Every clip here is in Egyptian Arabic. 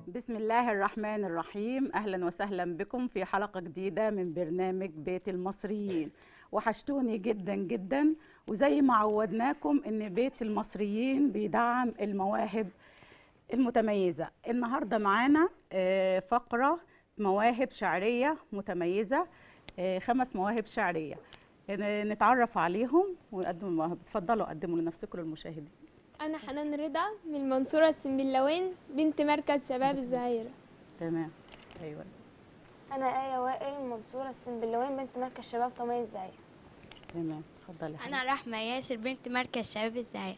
بسم الله الرحمن الرحيم اهلا وسهلا بكم في حلقه جديده من برنامج بيت المصريين وحشتوني جدا جدا وزي ما عودناكم ان بيت المصريين بيدعم المواهب المتميزه النهارده معانا آه، فقره مواهب شعريه متميزه آه، خمس مواهب شعريه ن- نتعرف عليهم ونقدم المواهب اتفضلوا قدموا لنفسكم للمشاهدين أنا حنان رضا من المنصورة السنبلاوين بنت مركز شباب بسم الزهيرة تمام ايوه انا ايه وائل من المنصوره السنبلاوين بنت مركز شباب طمي الزايد تمام اتفضلي يا حبيبي. أنا رحمة ياسر بنت مركز شباب الزهير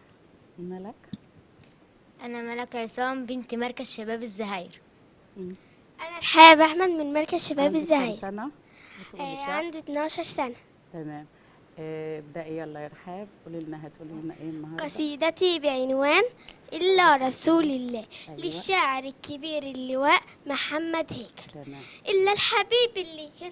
ملك أنا ملك عصام بنت مركز شباب الزهير مم. أنا رحاب أحمد من مركز شباب عندك كام الزهير سنه بتقولي آه شعر؟ عندي 12 سنة تمام آه، ابدأي يلا يا رحاب قولي لنا هتقولي لنا ايه النهارده قصيدتي بعنوان إلا رسول الله أيوة. للشاعر الكبير اللواء محمد هيكل تمام إلا الحبيب اللي هنا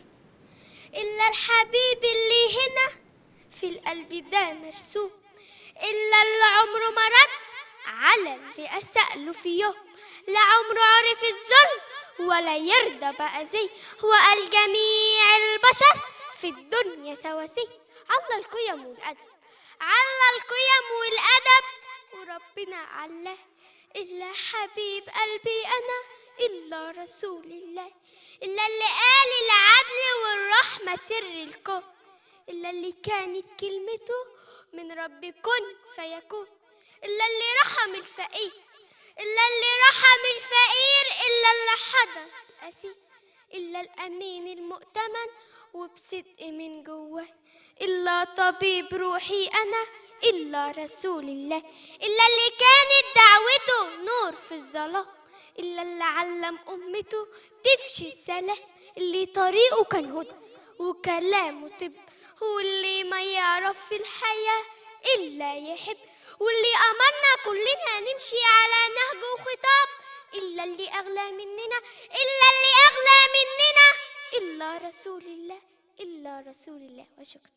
إلا الحبيب اللي هنا في القلب ده مرسوم إلا اللي عمره ما رد على اللي أسأله في يوم لا عمره عرف الظلم ولا يرضى بأذيه وقال جميع البشر في الدنيا سواسية على القيم والأدب على القيم والأدب وربنا علاه إلا حبيب قلبي أنا إلا رسول الله إلا اللي قال العدل والرحمة سر الكون إلا اللي كانت كلمته من رب كن فيكون إلا اللي رحم الفقير إلا اللي رحم الفقير إلا اللي حضن الأسير إلا الأمين المؤتمن وبصدق من جواه إلا طبيب روحي أنا إلا رسول الله إلا اللي كانت دعوته نور في الظلام إلا اللي علم أمته تفشي السلام اللي طريقه كان هدى وكلامه طب واللي ما يعرف في الحياة إلا يحب واللي أمرنا كلنا نمشي على نهج وخطاب إلا اللي أغلى مننا إلا اللي أغلى مننا إلا رسول الله إلا رسول الله وشكرا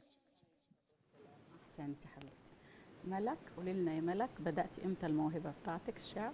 احسنتي حبيبتي ملك قولي لنا يا ملك بدأتي امتى الموهبة بتاعتك الشعر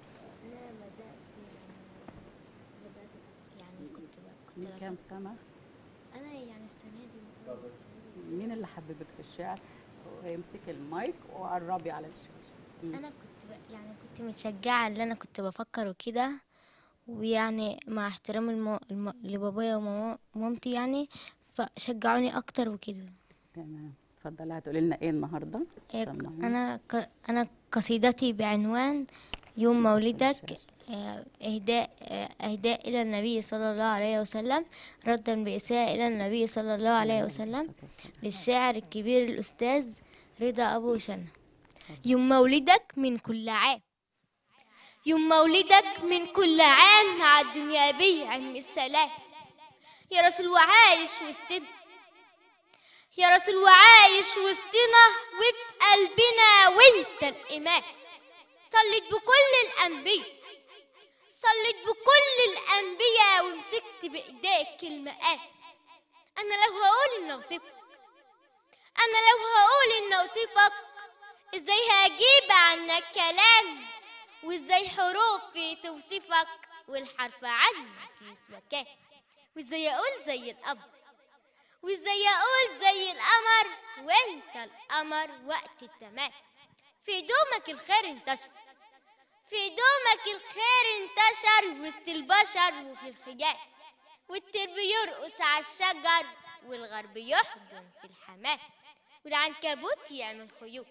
يعني كنت ب... من كنت كام بفكر سنة أنا يعني السنة دي مين اللي حببك في الشعر امسكي المايك وقربي على الشاشة مم. أنا كنت ب... يعني كنت متشجعة اللي أنا كنت بفكر وكده ويعني مع احترام الم... الم... لبابايا وماما- ومامتي يعني فشجعوني أكتر وكده تمام اتفضلي هتقولي لنا ايه النهارده إيه، سمعيني. أنا ك... أنا قصيدتي بعنوان يوم بص مولدك الشاشة. آه، إهداء آه، إهداء إلى النبي صلى الله عليه وسلم ردا بإساءة إلى النبي صلى الله عليه وسلم الصلاة والسلام. للشاعر الكبير الأستاذ رضا أبو شنة يوم مولدك من كل عام يوم مولدك من كل عام مع الدنيا بعلم السلام يا رسول وعايش وسطنا يا رسول وعايش وسطنا وفي قلبنا وانت الإمام صليت بكل الأنبياء صليت بكل الأنبياء ومسكت بإيديك المقام أنا لو هقول إن أوصفك أنا لو هقول إن أوصفك إزاي هجيب عنك كلام وإزاي حروفي توصفك والحرف عنك يسوى كام وإزاي أقول زي القمر وإزاي أقول زي القمر وإنت القمر وقت التمام في دومك الخير انتشر في دومك الخير انتشر وسط البشر وفي الخجال والطير بيرقص على الشجر والغرب يحضن في الحمام والعنكبوت يعمل خيوط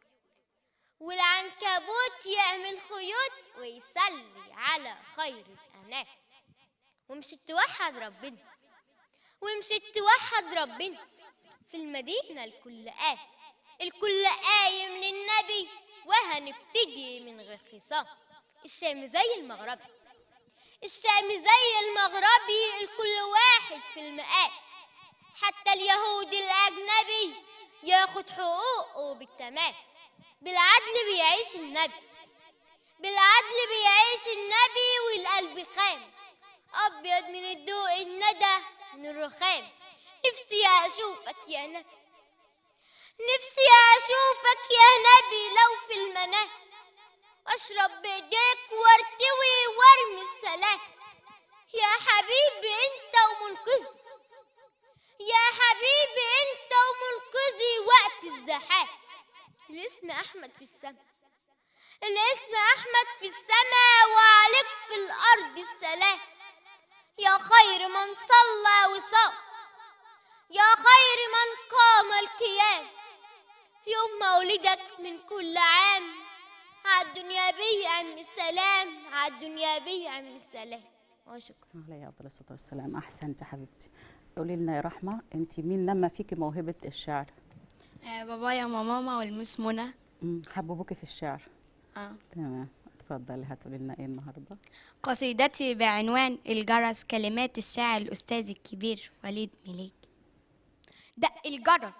والعنكبوت يعمل خيوط ويصلي على خير الأنام ومشيت توحد ربنا ومشيت توحد ربنا في المدينة الكل آه الكل قايم للنبي وهنبتدي من غير خصام الشام زي المغربي الشام زي المغربي الكل واحد في المقام حتى اليهود الأجنبي ياخد حقوقه بالتمام بالعدل بيعيش النبي بالعدل بيعيش النبي والقلب خام أبيض من الضوء الندى من الرخام نفسي أشوفك يا نبي نفسي أشوفك يا نبي لو في المنام أشرب بإيديك وارتوي وارمي السلام يا حبيبي أنت ومنقذي يا حبيبي أنت ومنقذي وقت الزحام الاسم أحمد في السماء الاسم أحمد في السماء وعليك في الأرض السلام يا خير من صلى وصام يا خير من قام القيام يوم مولدك من كل عام عالدنيا بي عم السلام عالدنيا بي عم السلام وشكرا عليه افضل الصلاه والسلام احسنت يا حبيبتي قولي لنا يا رحمه انت مين لما فيكي موهبه الشعر بابايا وماما والمس منى مم، حببوكي في الشعر آه. تمام اتفضلي هتقولي لنا ايه النهارده قصيدتي بعنوان الجرس كلمات الشاعر الأستاذ الكبير وليد مليك دق الجرس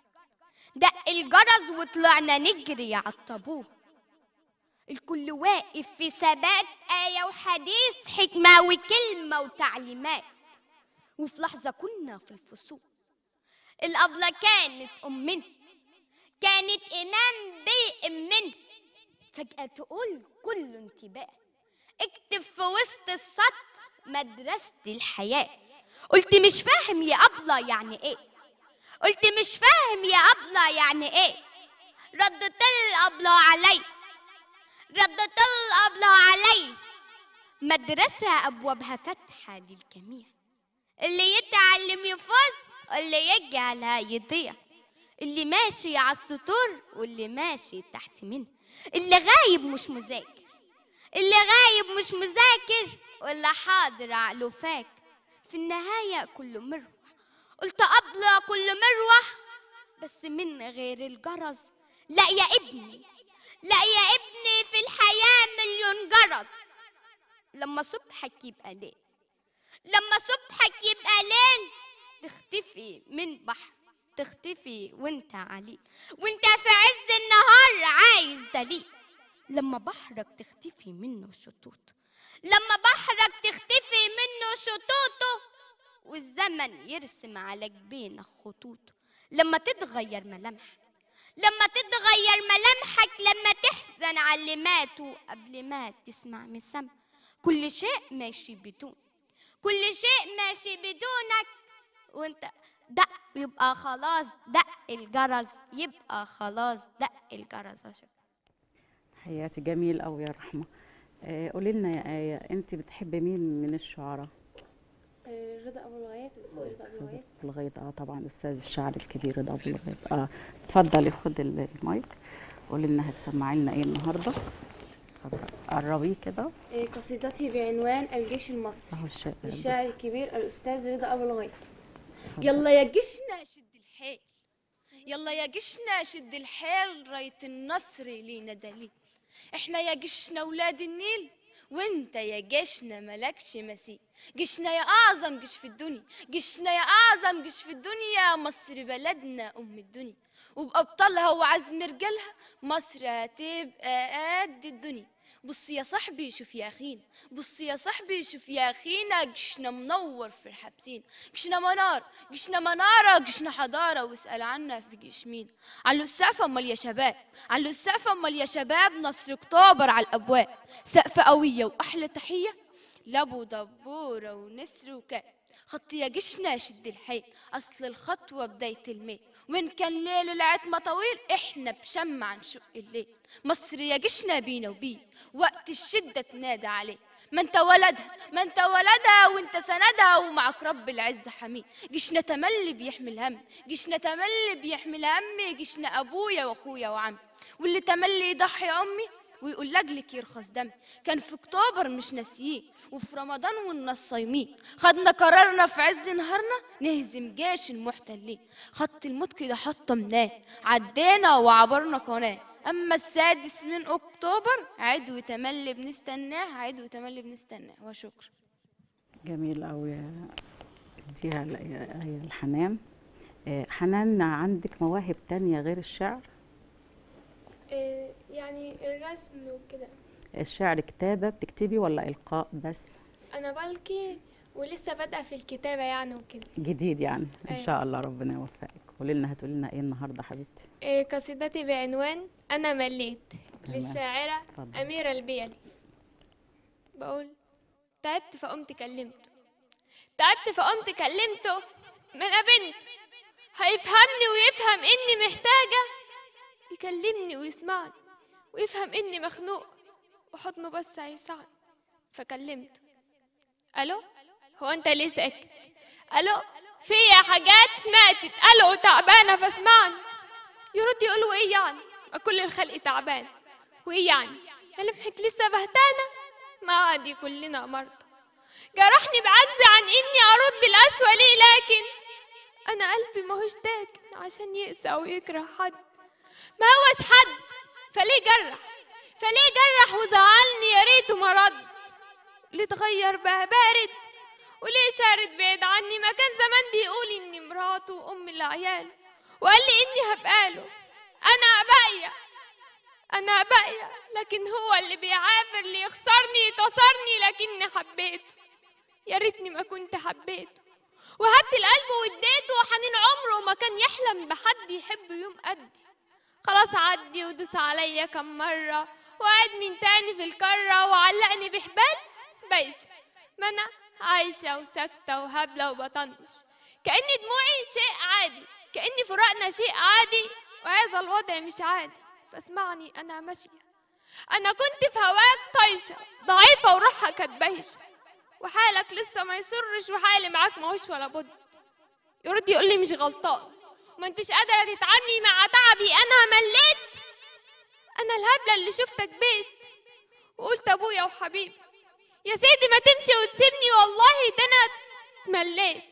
دق الجرس وطلعنا نجري على الطابور الكل واقف في ثبات آية وحديث حكمة وكلمة وتعليمات وفي لحظة كنا في الفصول الأبلة كانت أمنا كانت إمام بيأمنا فجأة تقول كل انتباه اكتب في وسط السطر مدرسة الحياة قلت مش فاهم يا أبلة يعني إيه قلت مش فاهم يا أبلة يعني إيه ردت الأبلة علي ردت الأبلة علي مدرسة أبوابها فاتحة للجميع اللي يتعلم يفوز واللي يجعلها يضيع اللي ماشي على السطور واللي ماشي تحت منه اللي غايب مش مذاكر اللي غايب مش مذاكر واللي حاضر عقله فاك في النهاية كله مروح قلت أبلة كل مروح بس من غير الجرس لا يا ابني لا يا ابني في الحياة مليون جرس لما صبحك يبقى ليل لما صبحك يبقى ليل تختفي من بحر تختفي وانت عليل وانت في عز النهار عايز دليل لما بحرك تختفي منه شطوط لما بحرك تختفي منه شطوطه والزمن يرسم على جبينك خطوط لما تتغير ملامحك لما تتغير ملامحك لما تحزن على اللي ماتوا قبل ما تسمع من سما كل شيء ماشي بدون كل شيء ماشي بدونك وانت دق يبقى خلاص دق الجرس يبقى خلاص دق الجرس عشان حياتي جميل قوي يا رحمه آه، قولي لنا يا ايه انت بتحبي مين من الشعراء رضا ابو الغيات رضا ابو الغيات لغايه اه طبعا استاذ الشعر الكبير رضا ابو لغايه اه اتفضلي خد ال- المايك قولي لنا هتسمعي لنا ايه النهارده اتفضلي قربيه كده قصيدتي بعنوان الجيش المصري اهو الشاعر الشاعر الكبير الاستاذ رضا ابو الغيات يلا يا جيشنا شد الحيل يلا يا جيشنا شد الحيل راية النصر لينا دليل احنا يا جيشنا ولاد النيل وانت يا جيشنا ملكش مثيل جيشنا يا اعظم جيش في الدنيا جيشنا يا اعظم جيش في الدنيا مصر بلدنا ام الدنيا وبأبطالها وعزم رجالها مصر هتبقى قد الدنيا بص يا صاحبي شوف يا اخينا بص يا صاحبي شوف يا اخينا جيشنا منور في الحبسين جيشنا منار جيشنا منارة جيشنا حضارة واسأل عنا في جيش مين على السقف امال يا شباب على السقف امال يا شباب نصر اكتوبر على الابواب سقف قوية واحلى تحية لابو دبورة ونسر وكاب خط يا جيشنا شد الحيل اصل الخطوة بداية الميل وإن كان ليل العتمة طويل إحنا بشمع نشق الليل مصر يا جيشنا بينا وبيه وقت الشدة تنادى عليه ما انت ولدها ما انت ولدها وانت سندها ومعك رب العز حميه جيشنا تملي بيحمل هم جيشنا تملي بيحمل همي جيشنا ابويا واخويا وعمي واللي تملي يضحي امي ويقول لاجلك يرخص دم كان في اكتوبر مش ناسيين وفي رمضان والناس صايمين خدنا قرارنا في عز نهارنا نهزم جيش المحتلين خط الموت كده حطمناه عدينا وعبرنا قناه اما السادس من اكتوبر عيد وتملي بنستناه عيد وتملي بنستناه وشكرا جميل قوي اديها ال- آية الحنان آه، حنان عندك مواهب تانية غير الشعر يعني الرسم وكده الشعر كتابة بتكتبي ولا إلقاء بس انا بلقي ولسه بادئه في الكتابه يعني وكده جديد يعني إن أيوة. شاء الله ربنا يوفقك قولي لنا هتقولي لنا إيه النهاردة حبيبتي إيه، قصيدتي بعنوان أنا مليت للشاعرة اتفضل. أميرة البيلي بقول تعبت فقمت كلمته تعبت فقمت كلمته ما أنا بنت هيفهمني ويفهم إني محتاجة يكلمني ويسمعني ويفهم إني مخنوق وحضنه بس هيسعني فكلمته ألو هو أنت ليه ساكت ألو فيا حاجات ماتت ألو تعبانة فاسمعني يرد يقولوا إيه يعني ما كل الخلق تعبان وإيه يعني ملامحك لسه بهتانة ما عادي كلنا مرضى جرحني بعجزي عن إني أرد القسوة ليه لكن أنا قلبي ماهوش داكن عشان يقسى ويكره حد ما هوش حد فليه جرح فليه جرح وزعلني يا ريته ما رد ليه اتغير بقى بارد وليه شارد بعيد عني ما كان زمان بيقول اني مراته وام العيال وقال لي اني هبقاله انا باقيه انا باقيه لكن هو اللي بيعافر اللي يخسرني يكسرني لكني حبيته يا ريتني ما كنت حبيته وهبت القلب واديته وحنين عمره ما كان يحلم بحد يحب يوم قدي خلاص عدي ودوس عليا كم مرة وقعد من تاني في الكرة وعلقني بحبال بايش ما أنا عايشة وساكتة وهبلة وبطنش كأن دموعي شيء عادي كأن فراقنا شيء عادي وهذا الوضع مش عادي فاسمعني أنا ماشية أنا كنت في هواك طايشة ضعيفة وروحها كانت بايشة وحالك لسه ما يسرش وحالي معاك ماهوش ولا بد يرد يقول لي مش غلطان وما انتش قادرة تتعاملي مع تعبي أنا مليت أنا الهبلة اللي شفتك بيت وقلت أبويا وحبيبي يا سيدي ما تمشي وتسيبني والله ده أنا اتمليت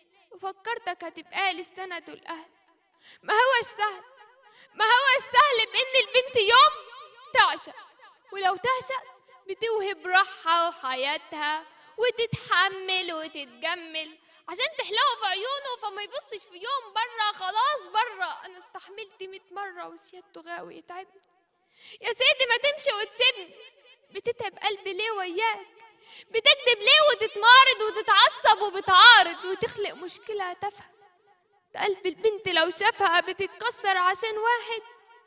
وفكرتك هتبقى لي السند والأهل ما هوش سهل ما هوش سهل بإن البنت يوم تعشق ولو تعشق بتوهب روحها وحياتها وتتحمل وتتجمل عشان تحلوه في عيونه فما يبصش في يوم بره خلاص بره انا استحملت 100 مره وسيادته غاوي يتعبني يا سيدي ما تمشي وتسيبني بتتعب قلبي ليه وياك بتكذب ليه وتتمارض وتتعصب وبتعارض وتخلق مشكلة تافهة ده قلب البنت لو شافها بتتكسر عشان واحد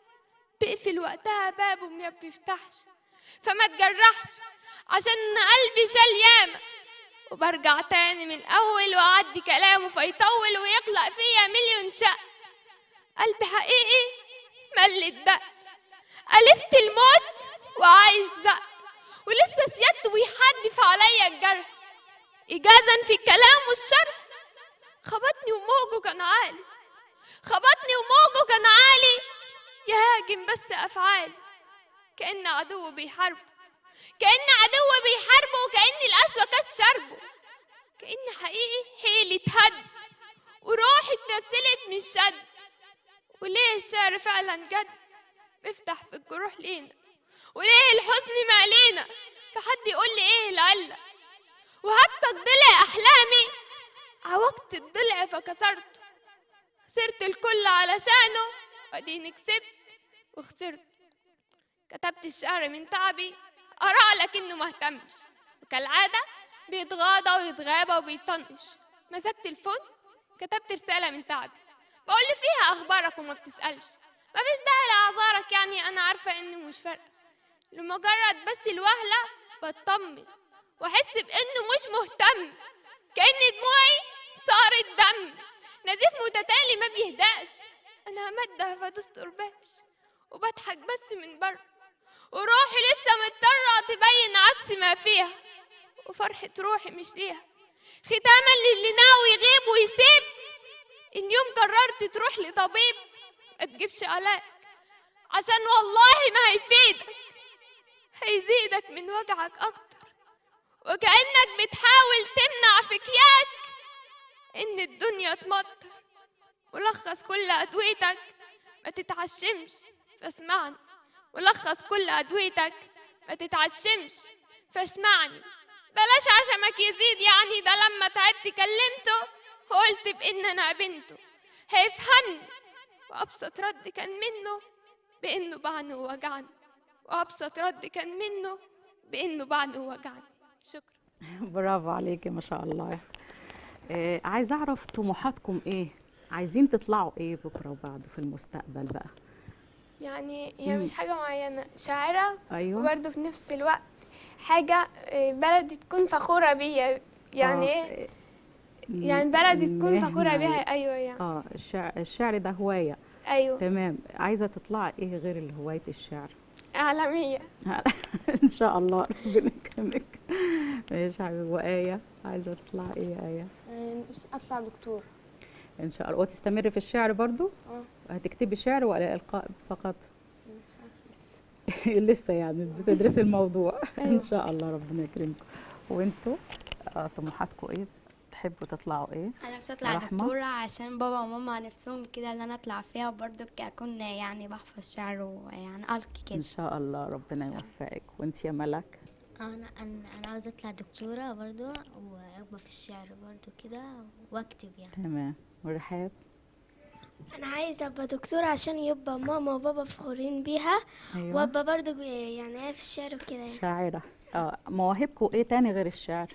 بقفل وقتها بابه ما بيفتحش فما تجرحش عشان قلبي شال ياما وبرجع تاني من الأول وأعدي كلامه فيطول ويخلق فيا مليون شق قلبي حقيقي مل الدق ألفت الموت وعايش زق ولسه سيادته بيحدف عليا الجرح إجازا في الكلام والشرح خبطني وموجه كان عالي خبطني وموجه كان عالي يهاجم بس أفعالي كأن عدو بيحاربه كأن عدو بيحاربه وكأن القسوة كاس شربه كأن حقيقي حيلي اتهد وروحي اتنسلت من الشد وليه الشعر فعلا جد بيفتح في الجروح لينا وليه الحزن مالينا فحد يقول لي ايه العلة وهبت الضلع احلامي عوجت الضلع فكسرته خسرت الكل علشانه واديني كسبت وخسرت كتبت الشعر من تعبي أرى لكنه مهتمش وكالعادة بيتغاضى ويتغابى وبيطنش مسكت الفون كتبت رسالة من تعبي بقول له فيها أخبارك وما بتسألش مفيش داعي لأعذارك يعني أنا عارفة إنه مش فارقة لمجرد بس الوهلة بطمن وأحس بإنه مش مهتم كأن دموعي صارت دم نزيف متتالي ما بيهداش أنا مادة فدوست قرباش وبضحك بس من بره وروحي لسه مضطرة تبين عكس ما فيها وفرحة روحي مش ليها ختاما للي ناوي يغيب ويسيب إن يوم قررت تروح لطبيب ما تجيبش علاج عشان والله ما هيفيدك هيزيدك من وجعك أكتر وكأنك بتحاول تمنع في كياك إن الدنيا تمطر ولخص كل أدويتك ما تتعشمش فاسمعني ولخص كل أدويتك ما تتعشمش فاسمعني بلاش عشمك يزيد يعني ده لما تعبت كلمته قلت بإن أنا بنته هيفهمني وأبسط رد كان منه بإنه بعني ووجعني وأبسط رد كان منه بإنه بعني ووجعني شكرا برافو عليكي ما شاء الله آه عايزه اعرف طموحاتكم ايه عايزين تطلعوا ايه بكره وبعده في المستقبل بقى يعني هي مم. مش حاجة معينة شاعرة ايوه وبرضه في نفس الوقت حاجة آه، بلدي تكون فخورة بيا يعني آه، ايه م- يعني بلدي تكون مهنة فخورة بيها عليك. ايوه يعني اه الشعر الشعر ده هوايه ايوه تمام عايزه تطلعي ايه غير هوايه الشعر عالمية ان شاء الله ربنا يكرمك ماشي يا حبيبي وآية عايزة تطلع ايه يا آية نفسي اطلع دكتور ان شاء الله وتستمري في الشعر برضو اه هتكتبي شعر ولا إلقاء فقط لسه يعني بتدرسي الموضوع ان شاء الله ربنا يكرمكم وانتوا آه، طموحاتكم ايه تحبوا تطلعوا ايه انا نفسي اطلع رحمة؟ دكتورة عشان بابا وماما نفسهم كده ان انا اطلع فيها وبرضه اكون يعني بحفظ شعر ويعني القي ان كده شاء الله ربنا يوفقك وانت يا ملك انا انا انا عاوزه اطلع دكتوره برضو واكبر في الشعر برضو كده واكتب يعني تمام ورحاب انا عايزه ابقى دكتوره عشان يبقى ماما وبابا فخورين بيها ايوه وابقى برضو يعني ايه في الشعر وكده يعني. شاعرة اه مواهبكم ايه تاني غير الشعر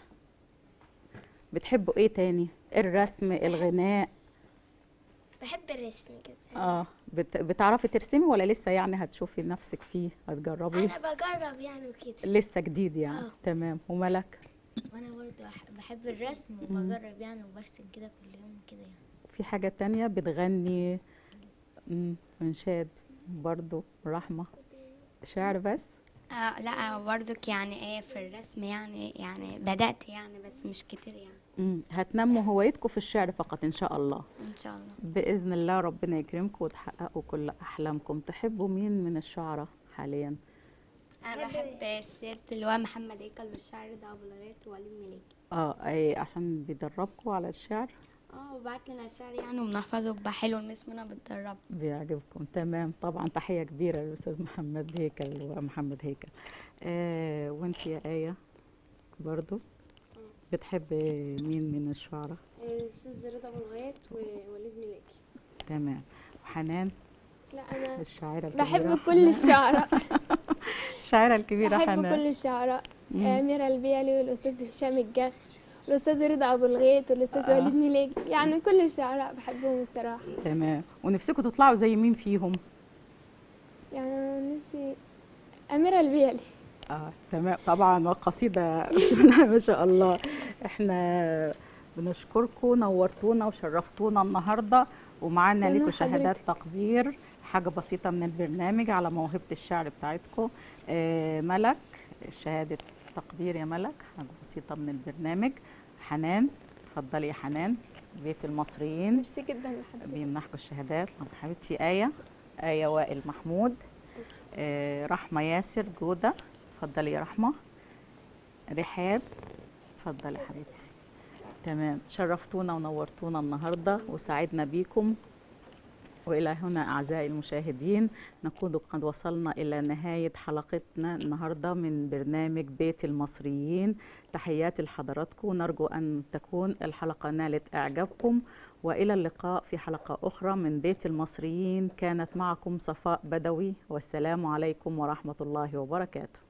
بتحبوا ايه تاني الرسم الغناء بحب الرسم كده اه بت... بتعرفي ترسمي ولا لسه يعني هتشوفي نفسك فيه هتجربي انا بجرب يعني وكده لسه جديد يعني آه. تمام وملك وانا برضو أح- بحب الرسم وبجرب يعني وبرسم كده كل يوم كده يعني في حاجة تانية بتغني مم، منشاد برضو رحمة شعر بس آه لا برضك يعني ايه في الرسم يعني يعني بدأت يعني بس مش كتير يعني مم، هتنموا هوايتكم في الشعر فقط ان شاء الله ان شاء الله بإذن الله ربنا يكرمكم وتحققوا كل أحلامكم تحبوا مين من الشعراء حاليا انا بحب سياسة اللي هو محمد هيكل والشعر ده ابو لغات ووليد مليك اه أي عشان بيدربكم على الشعر اه وبعت لنا شعر يعني وبنحفظه بقى حلو المس منى بتدرب بيعجبكم تمام طبعا تحية كبيرة للأستاذ محمد هيكل ومحمد هيكل آه وانت يا آية برضو بتحب مين من الشعراء الاستاذ رضا ابو الغيط ووليد ملاكي تمام وحنان لا انا الشاعرة الكبيرة بحب كل الشعراء الشاعرة الكبيرة بحب حنان كل الشعراء مم. أميرة البيلي والأستاذ هشام الجخ والأستاذ رضا أبو الغيط والأستاذ آه. وليد ميلاجي يعني كل الشعراء بحبهم الصراحة تمام ونفسكم تطلعوا زي مين فيهم يعني أنا نفسي أميرة البيلي اه تمام طبعا قصيدة بسم الله ما شاء الله احنا بنشكركم نورتونا وشرفتونا النهارده ومعانا تمام ليكم حضرتك. شهادات تقدير حاجة بسيطة من البرنامج على موهبة الشعر بتاعتكم آه ملك شهادة تقدير يا ملك حاجة بسيطة من البرنامج حنان اتفضلي يا حنان بيت المصريين ميرسي جدا لحضرتك بيمنحكم الشهادات حبيبتي آية آية وائل محمود آه رحمة ياسر جودة اتفضلي يا رحمة رحاب اتفضلي يا حبيبتي تمام شرفتونا ونورتونا النهاردة وسعدنا بيكم وإلى هنا أعزائي المشاهدين نكون قد وصلنا إلى نهاية حلقتنا النهاردة من برنامج بيت المصريين تحياتي لحضراتكم ونرجو أن تكون الحلقة نالت إعجابكم وإلى اللقاء في حلقة أخرى من بيت المصريين كانت معكم صفاء بدوي والسلام عليكم ورحمة الله وبركاته